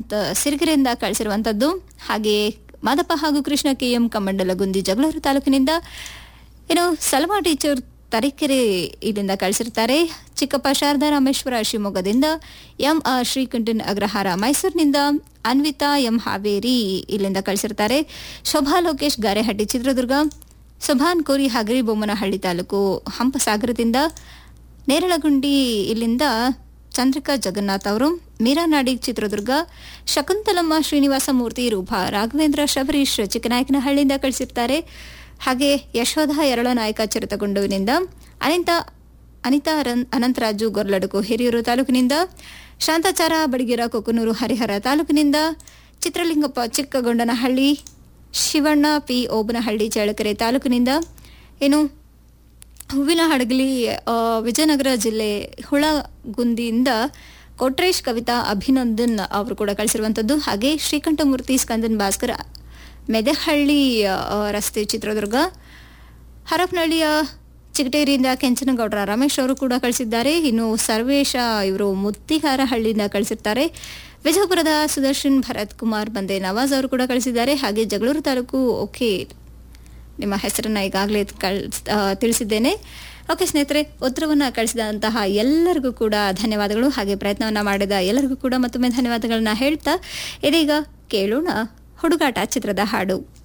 ತ- ಸಿರಿಗೆರೆಯಿಂದ ಕಳಿಸಿರುವಂಥದ್ದು ಹಾಗೆಯೇ ಮಾದಪ್ಪ ಹಾಗೂ ಕೃಷ್ಣ ಕೆ ಎಂ ಕಮ್ಮಂಡಲಗುಂದಿ ಜಗಳೂರು ತಾಲೂಕಿನಿಂದ ಏನು ಸಲ್ಮಾ ಟೀಚರ್ ತರೀಕೆರೆ ಇಲ್ಲಿಂದ ಕಳಿಸಿರ್ತಾರೆ ಚಿಕ್ಕಪ್ಪ ಶಾರದಾ ರಾಮೇಶ್ವರ ಶಿವಮೊಗ್ಗದಿಂದ ಎಂ ಆರ್ ಶ್ರೀಕಂಠನ್ ಅಗ್ರಹಾರ ಮೈಸೂರಿನಿಂದ ಅನ್ವಿತಾ ಎಂ ಹಾವೇರಿ ಇಲ್ಲಿಂದ ಕಳಿಸಿರ್ತಾರೆ ಶೋಭಾ ಲೋಕೇಶ್ ಗಾರೆಹಟ್ಟಿ ಚಿತ್ರದುರ್ಗ ಸುಭಾನ್ ಕೋರಿ ಹಗರಿ ಬೊಮ್ಮನಹಳ್ಳಿ ತಾಲೂಕು ಹಂಪಸಾಗರದಿಂದ ನೇರಳಗುಂಡಿ ಇಲ್ಲಿಂದ ಚಂದ್ರಿಕಾ ಜಗನ್ನಾಥ್ ಅವರು ಮೀರಾ ನಾಡಿಗ್ ಚಿತ್ರದುರ್ಗ ಶಕುಂತಲಮ್ಮ ಶ್ರೀನಿವಾಸ ಮೂರ್ತಿ ರೂಪಾ ರಾಘವೇಂದ್ರ ಶಬರೀಶ್ ಚಿಕ್ಕನಾಯಕನಹಳ್ಳಿಯಿಂದ ಕಳಿಸಿರ್ತಾರೆ ಹಾಗೆ ಯಶೋಧ ಎರಳನಾಯಕ ಚಿರತಗೊಂಡುವಿನಿಂದ ಅನಿತ ಅನಿತಾ ಅರನ್- ಅನಂತರಾಜು ಗೊರ್ಲಡಕು ಹಿರಿಯೂರು ತಾಲೂಕಿನಿಂದ ಶಾಂತಾಚಾರ ಬಡಿಗೆರ ಕೊಕ್ಕನೂರು ಹರಿಹರ ತಾಲೂಕಿನಿಂದ ಚಿತ್ರಲಿಂಗಪ್ಪ ಚಿಕ್ಕಗೊಂಡನಹಳ್ಳಿ ಶಿವಣ್ಣ ಪಿ ಓಬನಹಳ್ಳಿ ಚಳ್ಳಕೆರೆ ತಾಲೂಕಿನಿಂದ ಏನು ಹೂವಿನ ಹಡಗಲಿ ಆ, ವಿಜಯನಗರ ಜಿಲ್ಲೆ ಹುಳಗುಂದಿಯಿಂದ ಕೊಟ್ರೇಶ್ ಕವಿತಾ ಅಭಿನಂದನ್ ಅವರು ಕೂಡ ಕಳಿಸಿರುವಂಥದ್ದು ಹಾಗೆ ಶ್ರೀಕಂಠಮೂರ್ತಿ ಸ್ಕಂದನ್ ಭಾಸ್ಕರ್ ಮೆದೆಹಳ್ಳಿ ಆ, ರಸ್ತೆ ಚಿತ್ರದುರ್ಗ ಹರಪನಹಳ್ಳಿಯ ಚಿಗಟೇರಿಯಿಂದ ಕೆಂಚನಗೌಡರ ರಮೇಶ್ ಅವರು ಕೂಡ ಕಳಿಸಿದ್ದಾರೆ ಇನ್ನು ಸರ್ವೇಶ ಇವರು ಮುತ್ತಿಗಾರಹಳ್ಳಿಯಿಂದ ಕಳಿಸಿರ್ತಾರೆ ವಿಜಯಪುರದ ಸುದರ್ಶನ್ ಭರತ್ ಕುಮಾರ್ ಬಂದೆ ನವಾಜ್ ಅವರು ಕೂಡ ಕಳಿಸಿದ್ದಾರೆ ಹಾಗೆ ಜಗಳೂರು ತಾಲೂಕು ಓಕೆ ನಿಮ್ಮ ಹೆಸರನ್ನ ಈಗಾಗಲೇ ಕಳ್ ಆ, ತಿಳಿಸಿದ್ದೇನೆ ಓಕೆ ಸ್ನೇಹಿತರೆ ಉತ್ತರವನ್ನು ಕಳಿಸಿದಂತಹ ಎಲ್ಲರಿಗೂ ಕೂಡ ಧನ್ಯವಾದಗಳು ಹಾಗೆ ಪ್ರಯತ್ನವನ್ನ ಮಾಡಿದ ಎಲ್ಲರಿಗೂ ಕೂಡ ಮತ್ತೊಮ್ಮೆ ಧನ್ಯವಾದಗಳನ್ನ ಹೇಳ್ತಾ ಇದೀಗ ಕೇಳೋಣ ಹುಡುಗಾಟ ಚಿತ್ರದ ಹಾಡು